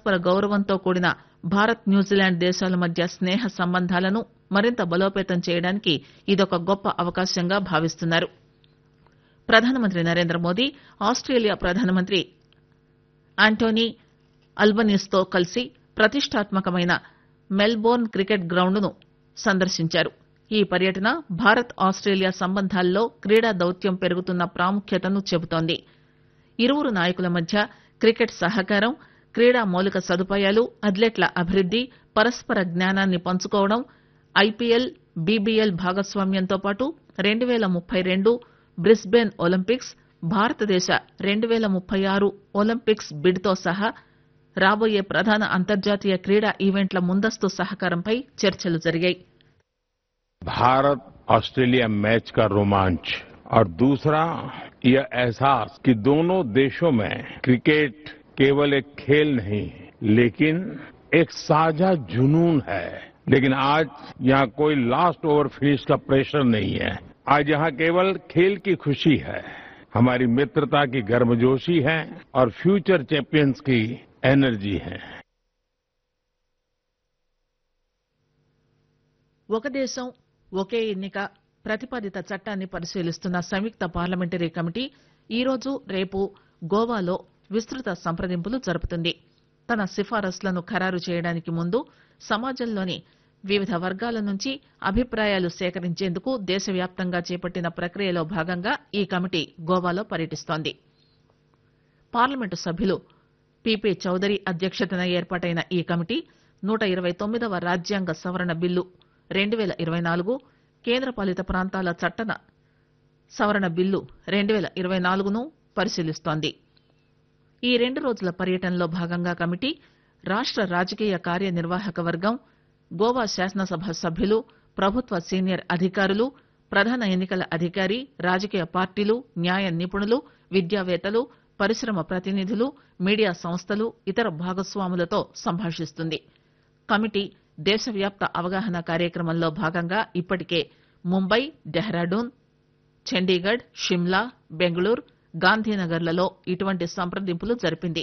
పరస్పర గౌరవంతో కూడిన భారత్ న్యూజిలాండ్ దేశాల మధ్య స్నేహ సంబంధాలను మరింత బలోపేతం చేయడానికి ఇదొక గొప్ప అవకాశంగా భావిస్తున్నారు ప్రధానమంత్రి నరేంద్ర మోదీ ఆస్టేలియా ప్రధానమంత్రి ఆంటోనీ అల్బనీస్ తో కలిసి ప్రతిష్టాత్మకమైన మెల్బోర్న్ క్రికెట్ గ్రౌండ్ ను సందర్శించారు ఈ పర్యటన భారత్ ఆస్టేలియా సంబంధాల్లో క్రీడా దౌత్యం పెరుగుతున్న ప్రాముఖ్యతను చెబుతోంది ఇరువురు నాయకుల మధ్య క్రికెట్ సహకారం క్రీడా మౌలిక సదుపాయాలు అథ్లెట్ల అభివృద్ది పరస్పర జ్ఞానాన్ని పంచుకోవడం ఐపీఎల్ బీబీఎల్ భాగస్వామ్యంతో పాటు రెండు పేల ముప్పై రెండు బ్రిస్బేన్ ఒలింపిక్స్ భారతదేశ రెండు పేల ముప్పై ఆరు ఒలింపిక్స్ బిడ్ తో సహా రాబోయే ప్రధాన అంతర్జాతీయ క్రీడా ఈవెంట్ల ముందస్తు సహకారంపై చర్చలు జరిగాయి भारत ऑस्ट्रेलिया मैच का रोमांच और दूसरा यह एहसास कि दोनों देशों में क्रिकेट केवल एक खेल नहीं लेकिन एक साझा जुनून है लेकिन आज यहाँ कोई लास्ट ओवर फिनिश का प्रेशर नहीं है आज यहाँ केवल खेल की खुशी है हमारी मित्रता की गर्मजोशी है और फ्यूचर चैंपियंस की एनर्जी है ఒక దేశం ఒకే ఎన్నిక ప్రతిపాదిత చట్టాన్ని పరిశీలిస్తున్న సంయుక్త పార్లమెంటరీ కమిటీ ఈరోజు రేపు గోవాలో విస్తృత సంప్రదింపులు జరుపుతుంది తన సిఫారసులను ఖరారు చేయడానికి ముందు సమాజంలోని వివిధ వర్గాల నుంచి అభిప్రాయాలు సేకరించేందుకు దేశవ్యాప్తంగా చేపట్టిన ప్రక్రియలో భాగంగా ఈ కమిటీ గోవాలో పర్యటిస్తోంది పార్లమెంటు సభ్యులు పీపీ చౌదరి అధ్యక్షతన ఏర్పాటైన ఈ కమిటీ నూట ఇరవై తొమ్మిదవ రాజ్యాంగ సవరణ బిల్లు రెండు పేల ఇరవై నాలుగు కేంద్రపాలిత ప్రాంతాల చట్టన సవరణ బిల్లు రెండు పేల ఇరవై నాలుగును పరిశీలిస్తోంది ఈ రెండు రోజుల పర్యటనలో భాగంగా కమిటీ రాష్ట రాజకీయ కార్యనిర్వాహక వర్గం గోవా శాసనసభ సభ్యులు ప్రభుత్వ సీనియర్ అధికారులు ప్రధాన ఎన్నికల అధికారి రాజకీయ పార్టీలు న్యాయ నిపుణులు విద్యావేత్తలు పరిశ్రమ ప్రతినిధులు మీడియా సంస్థలు ఇతర భాగస్వాములతో సంభాషిస్తుంది కమిటీ దేశవ్యాప్త అవగాహన కార్యక్రమంలో భాగంగా ఇప్పటికే ముంబై డెహ్రాడూన్ చండీగఢ్ షిమ్లా బెంగళూరు గాంధీనగర్లలో ఇటువంటి సంప్రదింపులు జరిపింది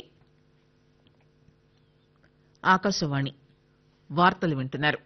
ఆకాశవాణి వార్తలు వింటున్నారు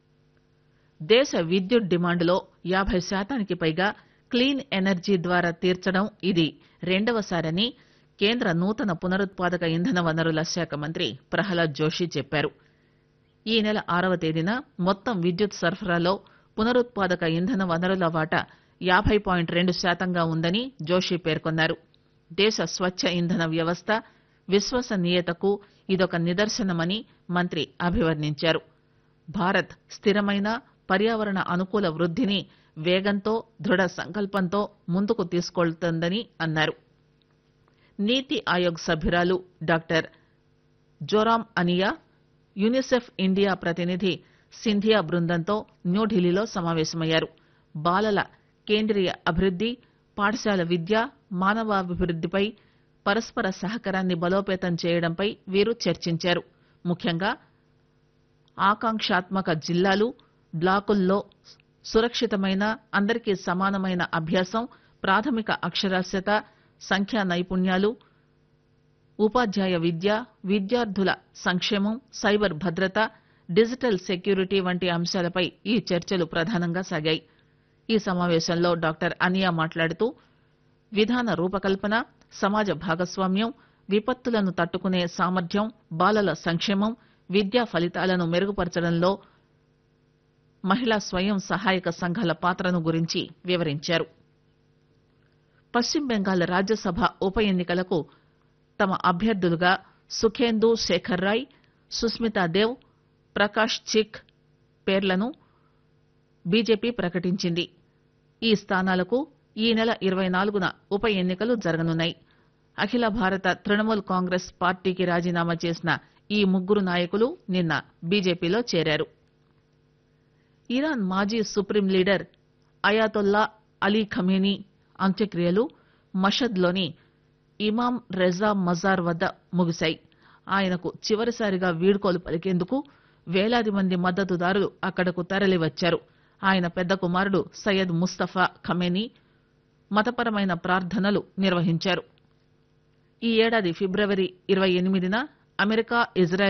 దేశ విద్యుత్ డిమాండ్లో యాభై శాతానికి పైగా క్లీన్ ఎనర్జీ ద్వారా తీర్చడం ఇది రెండవసారని కేంద్ర నూతన పునరుత్పాదక ఇంధన వనరుల శాఖ మంత్రి ప్రహ్లాద్ జోషి చెప్పారు ఈ నెల ఆరవ తేదీన మొత్తం విద్యుత్ సరఫరాలో పునరుత్పాదక ఇంధన వనరుల వాటా యాభై పాయింట్ రెండు శాతంగా ఉందని జోషి పేర్కొన్నారు దేశ స్వచ్ఛ ఇంధన వ్యవస్థ విశ్వసనీయతకు ఇదొక నిదర్శనమని మంత్రి అభివర్ణించారు భారత్ స్థిరమైన పర్యావరణ అనుకూల వృద్దిని వేగంతో దృఢ సంకల్పంతో ముందుకు తీసుకెళ్తోందని అన్నారు నీతి ఆయోగ్ సభ్యురాలు డాక్టర్ జోరామ్ అనియా యునిసెఫ్ ఇండియా ప్రతినిధి సింధియా బృందంతో న్యూఢిల్లీలో సమావేశమయ్యారు బాలల కేంద్రీయ అభివృద్ది పాఠశాల విద్య మానవాభివృద్దిపై పరస్పర సహకారాన్ని బలోపేతం చేయడంపై వీరు చర్చించారు ముఖ్యంగా ఆకాంక్షాత్మక జిల్లాలు బ్లాకుల్లో సురక్షితమైన అందరికీ సమానమైన అభ్యాసం ప్రాథమిక అక్షరాస్యత సంఖ్యా నైపుణ్యాలు ఉపాధ్యాయ విద్య విద్యార్థుల సంక్షేమం సైబర్ భద్రత డిజిటల్ సెక్యూరిటీ వంటి అంశాలపై ఈ చర్చలు ప్రధానంగా సాగాయి ఈ సమావేశంలో డాక్టర్ అనియా మాట్లాడుతూ విధాన రూపకల్పన సమాజ భాగస్వామ్యం విపత్తులను తట్టుకునే సామర్థ్యం బాలల సంక్షేమం విద్యా ఫలితాలను మెరుగుపరచడంలో మహిళా స్వయం సహాయక సంఘాల పాత్రను గురించి వివరించారు పశ్చిమ బెంగాల్ రాజ్యసభ ఉప ఎన్నికలకు తమ అభ్యర్థులుగా సుఖేందు శేఖర్ రాయ్ సుస్మితా దేవ్ ప్రకాష్ చిక్ పేర్లను బీజేపీ ప్రకటించింది ఈ స్థానాలకు ఈ నెల ఇరవై నాలుగున ఉప ఎన్నికలు జరగనున్నాయి అఖిల భారత తృణమూల్ కాంగ్రెస్ పార్టీకి రాజీనామా చేసిన ఈ ముగ్గురు నాయకులు నిన్న బీజేపీలో చేరారు ఇరాన్ మాజీ supreme leader Ayatollah Ali Khamenei అంత్యక్రియలు మషద్లోని ఇమాం రెజా మజార్ వద్ద ముగిశాయి ఆయనకు చివరిసారిగా వీడ్కోలు పలికేందుకు వేలాది మంది మద్దతుదారులు అక్కడకు తరలివచ్చారు ఆయన పెద్ద కుమారుడు సయ్యద్ ముస్తఫా ఖమేనీ మతపరమైన ప్రార్థనలు నిర్వహించారు ఈ ఏడాది ఫిబ్రవరి ఇరవై ఎనిమిదిన అమెరికా ఇజ్రాయెల్